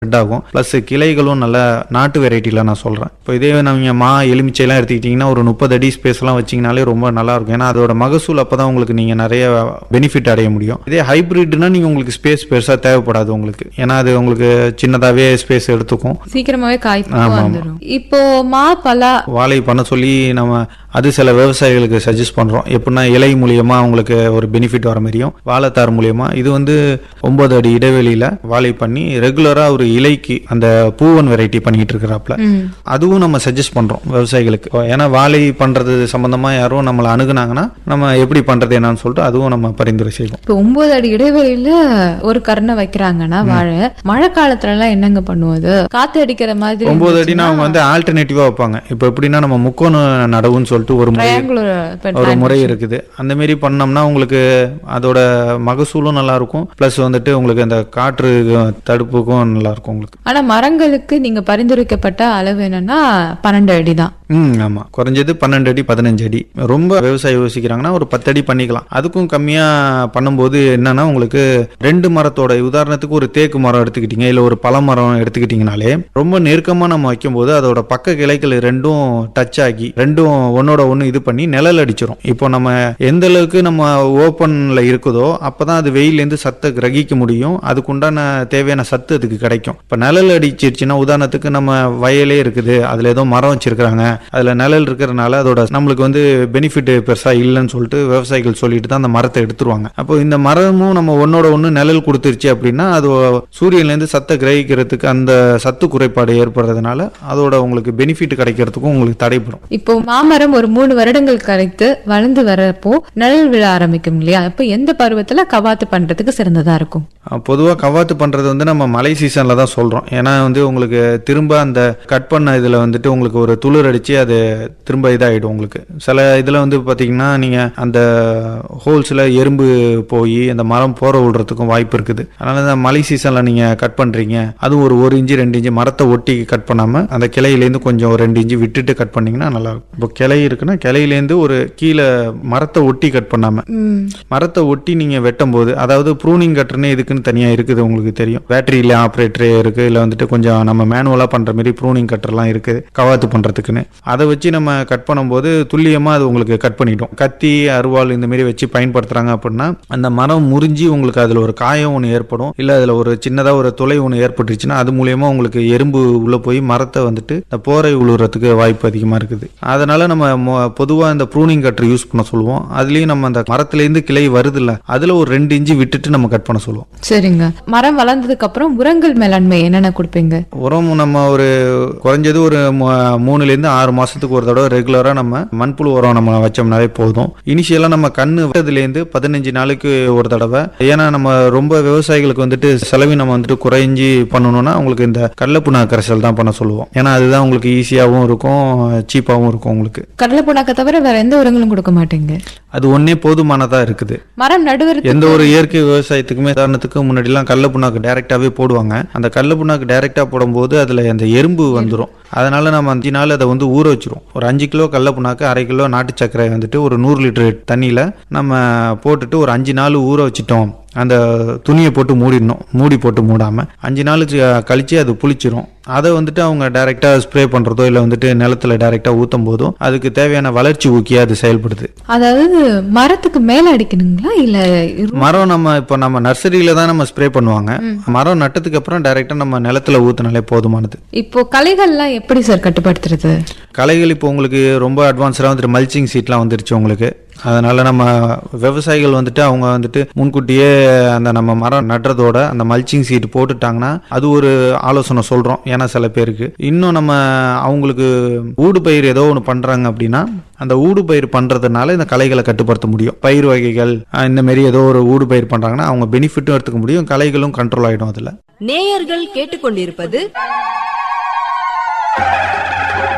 Spread ஆகும் plus கிளைகளும் நல்ல நாட்டு வெரைட்டியில் நான் சொல்கிறேன் இப்போ இதே நீங்கள் மா எலுமிச்சைலாம் எடுத்துக்கிட்டிங்கன்னா ஒரு முப்பது அடி ஸ்பேஸ்லாம் வச்சிங்கனாலே ரொம்ப நல்லா இருக்கும் ஏன்னா அதோட மகசூல் அப்போ தான் உங்களுக்கு நீங்கள் நிறைய பெனிஃபிட் அடைய முடியும் இதே ஹைப்ரிட்னா நீங்கள் உங்களுக்கு ஸ்பேஸ் பெருசாக தேவைப்படாது உங்களுக்கு ஏன்னா அது உங்களுக்கு சின்னதாகவே ஸ்பேஸ் எடுத்துக்கும் சீக்கிரமாவே காய்ப்பு ஆமா, ஆமா. வந்துடும் இப்போ மா பலா வாழை பண்ண சொல்லி நம்ம அது சில விவசாயிகளுக்கு சஜஸ்ட் பண்ணுறோம் எப்படின்னா இலை மூலியமா அவங்களுக்கு ஒரு பெனிஃபிட் வர மாதிரியும் வாழைத்தார் மூலியமா இது வந்து ஒன்பது அடி இடைவெளியில் வாழை பண்ணி ரெகுலராக ஒரு இலைக்கு அந்த பூவன் வெரைட்டி பண்ணிட்டு இருக்கிறாப்ல ம். அதுவும் நம்ம சஜஸ்ட் பண்ணுறோம் விவசாயிகளுக்கு ஏன்னா வாழை பண்ணுறது சம்மந்தமாக யாரும் நம்மளை அணுகுனாங்கன்னா நம்ம எப்படி பண்ணுறது என்னன்னு சொல்லிட்டு அதுவும் நம்ம பரிந்துரை செய்வோம் இப்போ ஒன்பது அடி இடைவெளியில ஒரு கருணை வைக்கிறாங்கன்னா வாழை மழை காலத்துல எல்லாம் என்னங்க பண்ணுவது காத்து அடிக்கிற மாதிரி ஒன்பது அடினா அவங்க வந்து ஆல்டர்னேட்டிவாக வைப்பாங்க இப்போ எப்படின்னா நம்ம முக்கோண நடவுன்னு சொல்லிட்டு ஒரு முறை ட்ரையாங்குலர் ஒரு முறை இருக்குது அந்த மாரி பண்ணோம்னா உங்களுக்கு அதோட மகசூலும் நல்லா இருக்கும் ப்ளஸ் வந்துட்டு உங்களுக்கு அந்த காற்று தடுப்புக்கும் நல்லா இருக்கும் உங்களுக்கு ஆனா மரங்களுக்கு நீங்க பரிந்துரைக்கப்பட்ட அளவு என்னன்னா பன்னெண்டு அடி தான் ம் ஆமாம் குறைஞ்சது பன்னெண்டு அடி பதினஞ்சு அடி ரொம்ப விவசாயி யோசிக்கிறாங்கன்னா ஒரு பத்து அடி பண்ணிக்கலாம் அதுக்கும் கம்மியாக பண்ணும்போது என்னன்னா உங்களுக்கு ரெண்டு மரத்தோட உதாரணத்துக்கு ஒரு தேக்கு மரம் எடுத்துக்கிட்டீங்க இல்லை ஒரு பழ மரம் எடுத்துக்கிட்டிங்கனாலே ரொம்ப நெருக்கமாக நம்ம வைக்கும்போது அதோட பக்க கிளைகள் ரெண்டும் டச் ஆகி ரெண்டும் ஒன்னோட ஒன்று இது பண்ணி நிழல் அடிச்சிரும் இப்போ நம்ம எந்த அளவுக்கு நம்ம ஓப்பனில் இருக்குதோ அப்போ தான் அது வெயிலேருந்து சத்தை கிரகிக்க முடியும் அதுக்குண்டான தேவையான சத்து அதுக்கு கிடைக்கும் இப்போ நிழல் அடிச்சிருச்சுன்னா உதாரணத்துக்கு நம்ம வயலே இருக்குது அதில் ஏதோ மரம் வச்சிருக்கிறாங்க அதில் நிழல் இருக்கிறனால அதோட நம்மளுக்கு வந்து பெனிஃபிட் பெருசாக இல்லைன்னு சொல்லிட்டு விவசாயிகள் சொல்லிட்டு தான் அந்த மரத்தை எடுத்துருவாங்க அப்போ இந்த மரமும் நம்ம ஒன்னோட ஒன்று நிழல் கொடுத்துருச்சு அப்படின்னா அது சூரியன்லேருந்து சத்தை கிரகிக்கிறதுக்கு அந்த சத்து குறைபாடு ஏற்படுறதுனால அதோட உங்களுக்கு பெனிஃபிட் கிடைக்கிறதுக்கும் உங்களுக்கு தடைப்படும் இப்போ மாமரம் ஒரு மூணு வருடங்கள் கரைத்து வளர்ந்து வரப்போ நிழல் விழ ஆரம்பிக்கும் இல்லையா அப்ப எந்த பருவத்துல கவாத்து பண்றதுக்கு சிறந்ததா இருக்கும் பொதுவாக கவாத்து பண்ணுறது வந்து நம்ம மழை சீசனில் தான் சொல்கிறோம் ஏன்னா வந்து உங்களுக்கு திரும்ப அந்த கட் பண்ண இதில் வந்துட்டு உங்களுக்கு ஒரு துளிர் அடித்து அது திரும்ப இதாகிடும் உங்களுக்கு சில இதில் வந்து பார்த்தீங்கன்னா நீங்கள் அந்த ஹோல்ஸில் எறும்பு போய் அந்த மரம் போற விடுறதுக்கும் வாய்ப்பு இருக்குது அதனால் இந்த மழை சீசனில் நீங்கள் கட் பண்ணுறீங்க அதுவும் ஒரு ஒரு இன்ச்சு ரெண்டு இன்ச்சு மரத்தை ஒட்டி கட் பண்ணாமல் அந்த கிளையிலேருந்து கொஞ்சம் ஒரு ரெண்டு இன்ச்சு விட்டுட்டு கட் பண்ணிங்கன்னா நல்லா இருக்கும் இப்போ கிளை இருக்குன்னா கிளையிலேருந்து ஒரு கீழே மரத்தை ஒட்டி கட் பண்ணாமல் மரத்தை ஒட்டி நீங்க வெட்டும் போது அதாவது ப்ரூனிங் கட்டர்னே இதுக்குன்னு தனியா இருக்குது உங்களுக்கு தெரியும் பேட்டரியில ஆப்ரேட்டரே இருக்கு இல்ல வந்துட்டு கொஞ்சம் நம்ம மேனுவலா பண்ற மாதிரி ப்ரூனிங் கட்டர்லாம் இருக்குது கவாத்து பண்றதுக்குன்னு அதை வச்சு நம்ம கட் பண்ணும்போது துல்லியமா அது உங்களுக்கு கட் பண்ணிடும் கத்தி அருவாள் இந்த மாதிரி வச்சு பயன்படுத்துறாங்க அப்படின்னா அந்த மரம் முறிஞ்சி உங்களுக்கு அதுல ஒரு காயம் ஒன்று ஏற்படும் இல்ல அதுல ஒரு சின்னதா ஒரு துளை ஒன்று ஏற்பட்டுருச்சுன்னா அது மூலியமா உங்களுக்கு எறும்பு உள்ள போய் மரத்தை வந்துட்டு இந்த போரை உழுவுறதுக்கு வாய்ப்பு அதிகமா இருக்குது அதனால நம்ம மொ- பொதுவா இந்த ப்ரூனிங் கட்டர் யூஸ் பண்ண சொல்லுவோம் அதுலயும் நம்ம அந்த மரத்துலேருந்து கிளை வருதுல்ல அதுல ஒரு ரெண்டு இன்ச்சு விட்டுட்டு நம்ம கட் பண்ண சொல்லுவோம் சரிங்க மரம் வளர்ந்ததுக்கு அப்புறம் உரங்கள் மேலாண்மை என்னென்ன கொடுப்பீங்க உரம் நம்ம ஒரு குறைஞ்சது ஒரு மூ- மூணுலேருந்து ஆறு மாசத்துக்கு ஒரு தடவை ரெகுலரா நம்ம மண்புழு உரம் நம்ம வச்சோம்னாலே போதும் இனிஷியலா நம்ம கண்ணு விட்டதுலேருந்து பதினஞ்சு நாளைக்கு ஒரு தடவை ஏன்னா நம்ம ரொம்ப விவசாயிகளுக்கு வந்துட்டு செலவினம் வந்துட்டு குறைஞ்சி பண்ணணும்னா உங்களுக்கு இந்த கடலப்புண்ணா கரைசல் தான் பண்ண சொல்லுவோம் ஏன்னா அதுதான் உங்களுக்கு ஈஸியாகவும் இருக்கும் சீப்பாகவும் இருக்கும் உங்களுக்கு கடலை புண்ணாக்க தவிர வேற எந்த உரங்களும் கொடுக்க மாட்டீங்க அது ஒன்னே போதுமானதா இருக்குது மரம் நடுவருக்கு எந்த ஒரு இயற்கை விவசாயத்துக்குமே உதாரணத்துக்கு முன்னாடிலாம் கடல புண்ணாக்கு டைரெக்டாகவே போடுவாங்க அந்த கடல புண்ணாக்கு டைரெக்டாக போடும்போது அதில் அந்த எறும்பு வந்துடும் அதனால நம்ம அஞ்சு நாள் அதை வந்து ஊற வச்சிரும் ஒரு அஞ்சு கிலோ கடல புண்ணாக்கு அரை கிலோ நாட்டு சர்க்கரை வந்துட்டு ஒரு நூறு லிட்டர் தண்ணியில் நம்ம போட்டுட்டு ஒரு அஞ்சு நாள் ஊற வச்சிட்டோம் அந்த துணியை போட்டு மூடிடணும் மூடி போட்டு மூடாமல் அஞ்சு நாள் கழிச்சு அது புளிச்சிரும் அதை வந்துட்டு அவங்க டைரெக்டாக ஸ்ப்ரே பண்ணுறதோ இல்லை வந்துட்டு நிலத்துல டைரெக்டாக ஊற்றும் போதும் அதுக்கு தேவையான வளர்ச்சி ஊக்கியாக அது செயல்படுது அதாவது மரத்துக்கு மேல அடிக்கணுங்களா இல்ல இரு- மரம் நம்ம இப்போ நம்ம நர்சரியில தான் நம்ம ஸ்ப்ரே பண்ணுவாங்க மரம் நட்டதுக்கு அப்புறம் டைரெக்டா நம்ம நிலத்துல ஊத்துனாலே போதுமானது இப்போ களைகள்லாம் எப்படி சார் கட்டுப்படுத்துறது களைகள் இப்போ உங்களுக்கு ரொம்ப அட்வான்ஸ்டாக வந்துட்டு மல்ச்சிங் சீட்லாம் வந்துருச்சு உங்களுக்கு அதனால நம்ம விவசாயிகள் வந்துட்டு அவங்க வந்துட்டு முன்கூட்டியே அந்த நம்ம மரம் நடுறதோட அந்த மல்ச்சிங் சீட் போட்டுட்டாங்கன்னா அது ஒரு ஆலோசனை சொல்றோம் ஏன்னா சில பேருக்கு இன்னும் நம்ம அவங்களுக்கு ஊடு பயிர் ஏதோ ஒன்று பண்றாங்க அப்படின்னா அந்த ஊடு பயிர் பண்றதுனால இந்த களைகளை கட்டுப்படுத்த முடியும் பயிர் வகைகள் அஹ் இந்த மாதிரி ஏதோ ஒரு ஊடு பயிர் பண்றாங்கன்னா அவங்க பெனிஃபிட்டும் எடுத்துக்க முடியும் களைகளும் கண்ட்ரோல் ஆயிடும் அதுல நேயர்கள் கேட்டுக்கொண்டிருப்பது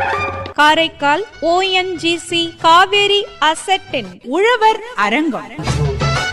காரைக்கால் ஓஎன்ஜிசி காவேரி அசெட்டின் உழவர் அரங்கம்